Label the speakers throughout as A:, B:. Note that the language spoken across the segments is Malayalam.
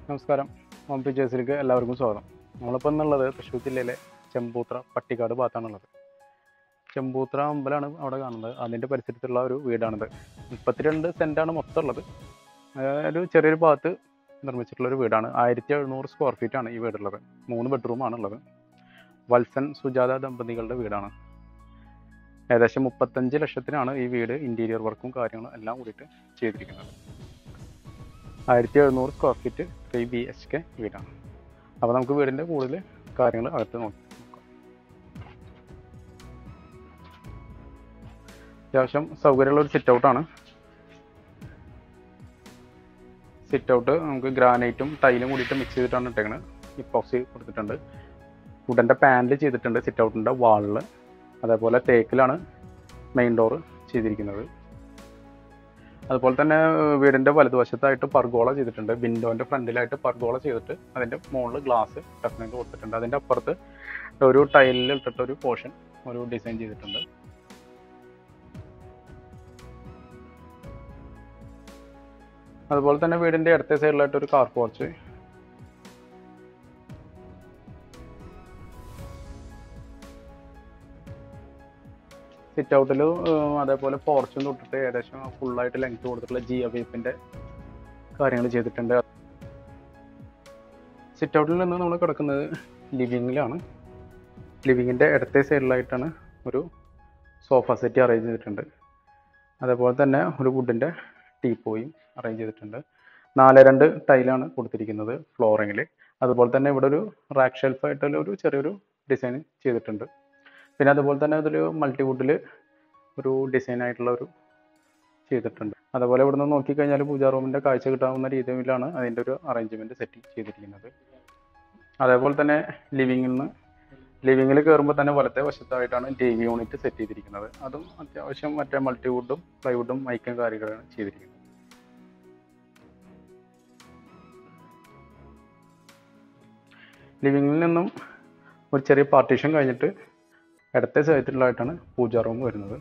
A: നമസ്കാരം ഹോം പിക്ചേഴ്സിലേക്ക് എല്ലാവർക്കും സ്വാഗതം നമ്മളിപ്പോൾ എന്നുള്ളത് തൃശ്ശൂർ ജില്ലയിലെ ചെമ്പൂത്ര പട്ടിക്കാട് ഭാഗത്താണുള്ളത് ചെമ്പൂത്ര അമ്പലമാണ് അവിടെ കാണുന്നത് അതിൻ്റെ പരിസരത്തുള്ള ഒരു വീടാണിത് മുപ്പത്തിരണ്ട് സെൻറ്റാണ് മൊത്തം ഉള്ളത് അതായത് ഒരു ചെറിയൊരു ഭാഗത്ത് നിർമ്മിച്ചിട്ടുള്ള ഒരു വീടാണ് ആയിരത്തി എഴുന്നൂറ് സ്ക്വയർ ഫീറ്റ് ആണ് ഈ വീടുള്ളത് മൂന്ന് ബെഡ്റൂമാണ് ഉള്ളത് വത്സൻ സുജാത ദമ്പതികളുടെ വീടാണ് ഏകദേശം മുപ്പത്തഞ്ച് ലക്ഷത്തിനാണ് ഈ വീട് ഇൻറ്റീരിയർ വർക്കും കാര്യങ്ങളും എല്ലാം കൂടിയിട്ട് ചെയ്തിരിക്കുന്നത് ആയിരത്തി എഴുന്നൂറ് square feet three B H K വീടാണ് അപ്പോൾ നമുക്ക് വീടിൻ്റെ കൂടുതൽ കാര്യങ്ങൾ അകത്ത് നോക്കി നോക്കാം അത്യാവശ്യം സൗകര്യമുള്ള ഒരു സിറ്റ് ഔട്ടാണ് സിറ്റ് ഔട്ട് നമുക്ക് ഗ്രാനൈറ്റും ടൈലും കൂടിയിട്ട് മിക്സ് ചെയ്തിട്ടാണ് ഇട്ടേക്കുന്നത് ഇപ്പോക്സി കൊടുത്തിട്ടുണ്ട് വുഡൻ്റെ പാനൽ ചെയ്തിട്ടുണ്ട് സിറ്റ് ഔട്ടിൻ്റെ വാളിൽ അതേപോലെ തേക്കിലാണ് മെയിൻ ഡോറ് ചെയ്തിരിക്കുന്നത് അതുപോലെ തന്നെ ഏഹ്, വീടിൻ്റെ വലതുവശത്തായിട്ട് പർഗോള ചെയ്തിട്ടുണ്ട് വിൻഡോൻ്റെ ഫ്രണ്ടിലായിട്ട് പർഗോള ചെയ്തിട്ട് അതിൻ്റെ മുകളിൽ ഗ്ലാസ് ഡെഫിനറ്റ് കൊടുത്തിട്ടുണ്ട് അതിൻ്റെ അപ്പുറത്ത് ഒരു ടൈലിൽ ഇട്ടിട്ട് ഒരു പോർഷൻ ഒരു ഡിസൈൻ ചെയ്തിട്ടുണ്ട് അതുപോലെ തന്നെ വീടിൻ്റെ ഇടത്തെ സൈഡിലായിട്ട് ഒരു കാർ പോർച്ച് സിറ്റ് ഔട്ടിൽ അതേപോലെ പോർച്ചും തൊട്ടിട്ട് ഏകദേശം ഫുള്ളായിട്ട് ലെങ്ത് കൊടുത്തിട്ടുള്ള ജി അവേപ്പിൻ്റെ കാര്യങ്ങൾ ചെയ്തിട്ടുണ്ട് സിറ്റ് ഔട്ടിൽ നിന്ന് നമ്മൾ കിടക്കുന്നത് ലിവിങ്ങിലാണ് ലിവിങ്ങിൻ്റെ ഇടത്തെ സൈഡിലായിട്ടാണ് ഒരു സോഫ സെറ്റ് അറേഞ്ച് ചെയ്തിട്ടുണ്ട് അതേപോലെ തന്നെ ഒരു വുഡിൻ്റെ ടീപ്പോയും അറേഞ്ച് ചെയ്തിട്ടുണ്ട് നാല് രണ്ട് ടൈലാണ് കൊടുത്തിരിക്കുന്നത് ഫ്ലോറിങ്ങിൽ അതുപോലെ തന്നെ ഇവിടെ ഒരു റാക്ക് ഷെൽഫായിട്ടുള്ള ഒരു ചെറിയൊരു ഡിസൈൻ ചെയ്തിട്ടുണ്ട് പിന്നെ അതുപോലെ തന്നെ അതിൽ മൾട്ടിവുഡിൽ ഒരു ഡിസൈൻ ആയിട്ടുള്ള ഒരു ചെയ്തിട്ടുണ്ട് അതുപോലെ ഇവിടെ നിന്ന് നോക്കിക്കഴിഞ്ഞാൽ പൂജാ റൂമിൻ്റെ കാഴ്ച കിട്ടാവുന്ന രീതിയിലാണ് അതിൻ്റെ ഒരു അറേഞ്ച്മെൻറ്റ് സെറ്റ് ചെയ്തിരിക്കുന്നത് അതേപോലെ തന്നെ ലിവിങ്ങിൽ നിന്ന് ലിവിങ്ങിൽ കയറുമ്പോൾ തന്നെ വലത്തെ വശത്തായിട്ടാണ് ടി വി യൂണിറ്റ് സെറ്റ് ചെയ്തിരിക്കുന്നത് അതും അത്യാവശ്യം മറ്റേ മൾട്ടിവുഡും പ്ലൈവുഡും മൈക്കും കാര്യങ്ങളാണ് ചെയ്തിരിക്കുന്നത് ലിവിങ്ങിൽ നിന്നും ഒരു ചെറിയ പാർട്ടീഷൻ കഴിഞ്ഞിട്ട് ഇടത്തെ സൈഡിലായിട്ടാണ് പൂജാ റൂം വരുന്നത്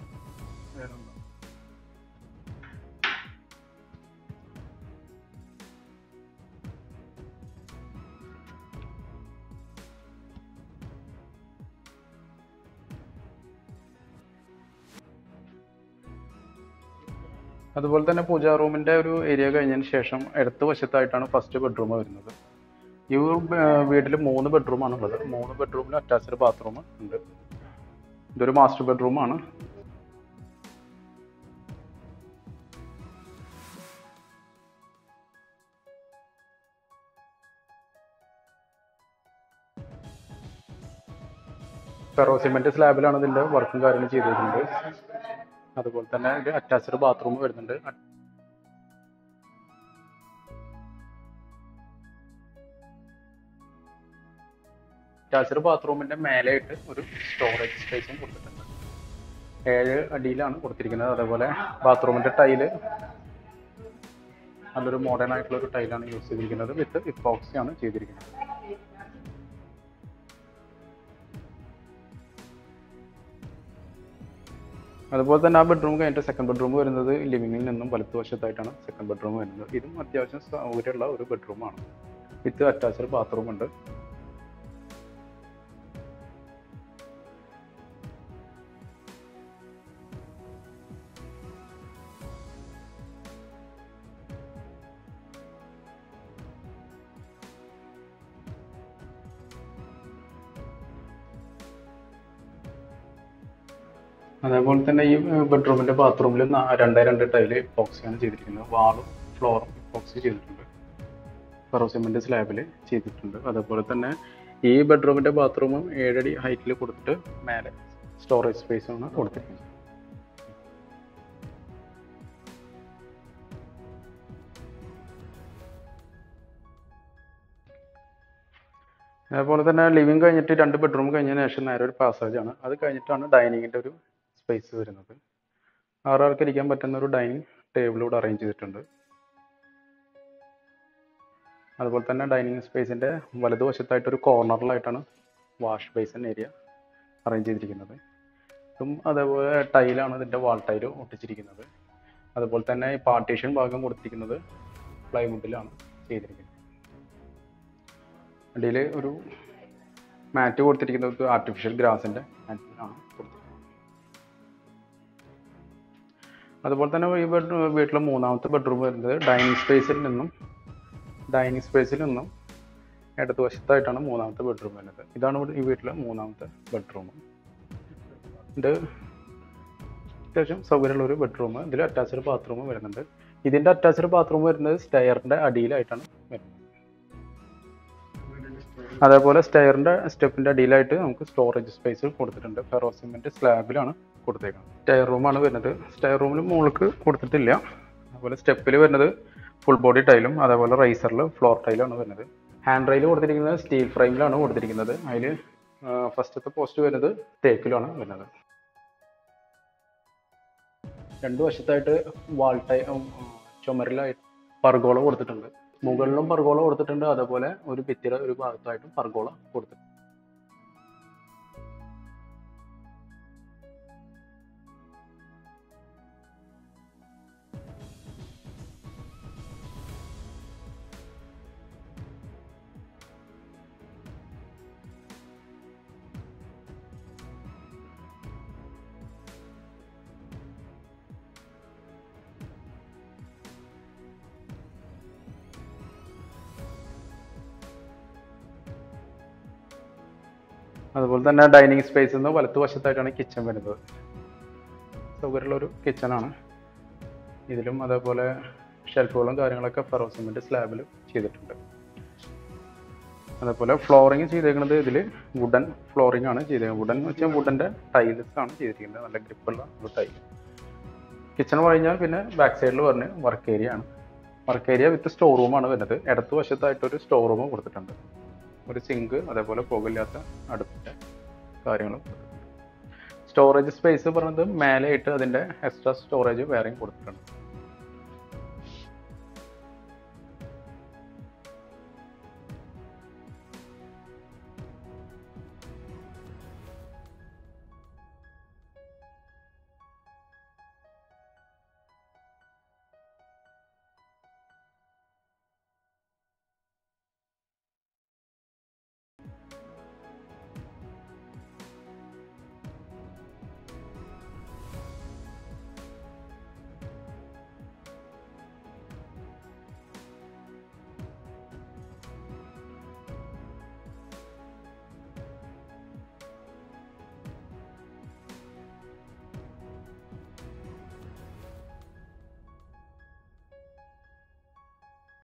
A: അതുപോലെ തന്നെ പൂജാ റൂമിൻ്റെ ഒരു ഏരിയ കഴിഞ്ഞതിന് ശേഷം ഇടത്ത് വശത്തായിട്ടാണ് ഫസ്റ്റ് ബെഡ്റൂം വരുന്നത് ഈ വീട്ടിൽ മൂന്ന് ബെഡ്റൂമാണ് ഉള്ളത് മൂന്ന് ബെഡ്റൂമിൽ അറ്റാച്ച്ഡ് ബാത്റൂം ഉണ്ട് ഇതൊരു മാസ്റ്റർ ബെഡ്റൂമാണ് ഫെറോ സിമെന്റ് സ്ലാബിലാണ് ഇതിന്റെ വർക്കും കാര്യങ്ങളും ചെയ്തിരിക്കുന്നത് അതുപോലെ തന്നെ ഒരു അറ്റാച്ച്ഡ് ബാത്റൂം വരുന്നുണ്ട് അറ്റാച്ച്ഡ് ബാത്റൂമിന്റെ മേലെയായിട്ട് ഒരു സ്റ്റോറേജ് സ്പേസും കൊടുത്തിട്ടുണ്ട് ഏഴ് അടിയിലാണ് കൊടുത്തിരിക്കുന്നത് അതേപോലെ ബാത്റൂമിന്റെ ടൈല് നല്ലൊരു മോഡേൺ ആയിട്ടുള്ള ഒരു ടൈലാണ് യൂസ് ചെയ്തിരിക്കുന്നത് വിത്ത് ഇപ്പോക്സി ആണ് ചെയ്തിരിക്കുന്നത് അതുപോലെ തന്നെ ആ ബെഡ്റൂം കഴിഞ്ഞിട്ട് സെക്കൻഡ് ബെഡ്റൂം വരുന്നത് ലിവിങ്ങിൽ നിന്നും വലത്ത് വശത്തായിട്ടാണ് സെക്കൻഡ് ബെഡ്റൂം വരുന്നത് ഇതും അത്യാവശ്യം സൗകര്യമുള്ള ഒരു ബെഡ്റൂമാണ് വിത്ത് അറ്റാച്ച്ഡ് ബാത്റൂം ഉണ്ട് അതേപോലെ തന്നെ ഈ ബെഡ്റൂമിന്റെ ബാത്റൂമിൽ രണ്ടേ രണ്ട് ടൈല് ഇപ്പോക്സിയാണ് ചെയ്തിരിക്കുന്നത് വാളും ഫ്ലോറും ഇപ്പോക്സി ചെയ്തിട്ടുണ്ട് ഫെറോ സിമെന്റ് സ്ലാബിൽ ചെയ്തിട്ടുണ്ട് അതേപോലെ തന്നെ ഈ ബെഡ്റൂമിന്റെ ബാത്റൂമും ഏഴടി ഹൈറ്റിൽ കൊടുത്തിട്ട് മേലെ സ്റ്റോറേജ് സ്പേസുമാണ് കൊടുത്തിരിക്കുന്നത് അതേപോലെ തന്നെ ലിവിങ് കഴിഞ്ഞിട്ട് രണ്ട് ബെഡ്റൂം കഴിഞ്ഞതിന് ശേഷം നേരെ ഒരു പാസേജ് ആണ് അത് കഴിഞ്ഞിട്ടാണ് ഡൈനിങ്ങിൻ്റെ ഒരു സ്പേസ് വരുന്നത് ആറാൾക്ക് ഇരിക്കാൻ പറ്റുന്ന ഒരു ഡൈനിങ് ടേബിൾ ഇവിടെ അറേഞ്ച് ചെയ്തിട്ടുണ്ട് അതുപോലെ തന്നെ ഡൈനിങ് സ്പേസിൻ്റെ വലതുവശത്തായിട്ട് ഒരു കോർണറിലായിട്ടാണ് വാഷ് ബേസിൻ ഏരിയ അറേഞ്ച് ചെയ്തിരിക്കുന്നത് ഇതും അതേപോലെ ടൈലാണ് ഇതിൻ്റെ വാൾ ടൈൽ ഒട്ടിച്ചിരിക്കുന്നത് അതുപോലെ തന്നെ ഈ പാർട്ടീഷൻ ഭാഗം കൊടുത്തിരിക്കുന്നത് പ്ലൈവുഡിലാണ് ചെയ്തിരിക്കുന്നത് അടിയിൽ ഒരു മാറ്റ് കൊടുത്തിരിക്കുന്നത് ആർട്ടിഫിഷ്യൽ ഗ്രാസിൻ്റെ മാറ്റിലാണ് കൊടുത്തിരിക്കുന്നത് അതുപോലെ തന്നെ ഈ ബെഡ് വീട്ടിലെ മൂന്നാമത്തെ ബെഡ്റൂം വരുന്നത് ഡൈനിങ് സ്പേസിൽ നിന്നും ഡൈനിങ് സ്പേസിൽ നിന്നും ഇടതുവശത്തായിട്ടാണ് മൂന്നാമത്തെ ബെഡ്റൂം വരുന്നത് ഇതാണ് ഇവിടെ ഈ വീട്ടിലെ മൂന്നാമത്തെ ബെഡ്റൂം ഇത് അത്യാവശ്യം സൗകര്യമുള്ള ഒരു ബെഡ്റൂം ഇതിൽ അറ്റാച്ച്ഡ് ബാത്റൂം വരുന്നുണ്ട് ഇതിൻ്റെ അറ്റാച്ച്ഡ് ബാത്റൂം വരുന്നത് സ്റ്റെയറിൻ്റെ അടിയിലായിട്ടാണ് വരുന്നത് അതേപോലെ സ്റ്റെയറിൻ്റെ സ്റ്റെപ്പിൻ്റെ അടിയിലായിട്ട് നമുക്ക് സ്റ്റോറേജ് സ്പേസ് കൊടുത്തിട്ടുണ്ട് ഫെറോ സിമെൻറ്റ് സ്ലാബിലാണ് കൊടുത്തേക്കുന്നത് സ്റ്റെയർ റൂമാണ് വരുന്നത് സ്റ്റെയർ റൂമിൽ മുകൾക്ക് കൊടുത്തിട്ടില്ല അതുപോലെ സ്റ്റെപ്പിൽ വരുന്നത് ഫുൾ ബോഡി ടൈലും അതേപോലെ റൈസറിൽ ഫ്ലോർ ടൈലാണ് വരുന്നത് ഹാൻഡ് റെയിൽ കൊടുത്തിരിക്കുന്നത് സ്റ്റീൽ ഫ്രെയിമിലാണ് കൊടുത്തിരിക്കുന്നത് അതിൽ ഫസ്റ്റത്തെ പോസ്റ്റ് വരുന്നത് തേക്കിലാണ് വരുന്നത് രണ്ട് വശത്തായിട്ട് വാൾ ടൈ ചുമരിലായിട്ട് പർഗോള കൊടുത്തിട്ടുണ്ട് മുകളിലും പർഗോള കൊടുത്തിട്ടുണ്ട് അതേപോലെ ഒരു ഭിത്തിയുടെ ഒരു ഭാഗത്തായിട്ടും പർഗോള കൊടുത്തിട്ടുണ്ട് അതുപോലെ തന്നെ ഡൈനിങ് സ്പേസിൽ നിന്ന് വലത്ത് വശത്തായിട്ടാണ് കിച്ചൺ വരുന്നത് സൗകര്യമുള്ള ഒരു കിച്ചണാണ് ഇതിലും അതേപോലെ ഷെൽഫുകളും കാര്യങ്ങളൊക്കെ ഫെറോ സിമെന്റ് സ്ലാബിൽ ചെയ്തിട്ടുണ്ട് അതേപോലെ ഫ്ലോറിങ് ചെയ്തേക്കുന്നത് ഇതിൽ വുഡൻ ഫ്ലോറിംഗ് ആണ് ചെയ്തേക്കുന്നത് വുഡൻ എന്ന് വെച്ചാൽ വുഡൻ്റെ ടൈൽസ് ആണ് ചെയ്തിരിക്കുന്നത് നല്ല ഗ്രിപ്പുള്ള ഒരു ടൈൽ കിച്ചൺ കഴിഞ്ഞാൽ പിന്നെ ബാക്ക് സൈഡിൽ പറഞ്ഞ് വർക്ക് ഏരിയ ആണ് വർക്ക് ഏരിയ വിത്ത് സ്റ്റോർ റൂമാണ് വരുന്നത് ഇടത്ത് വശത്തായിട്ട് ഒരു സ്റ്റോർ റൂം കൊടുത്തിട്ടുണ്ട് ഒരു സിങ്ക് അതേപോലെ പുകയില്ലാത്ത അടുപ്പിൻ്റെ കാര്യങ്ങളും സ്റ്റോറേജ് സ്പേസ് പറഞ്ഞത് മേലെയായിട്ട് അതിൻ്റെ എക്സ്ട്രാ സ്റ്റോറേജ് വേറെയും കൊടുത്തിട്ടുണ്ട്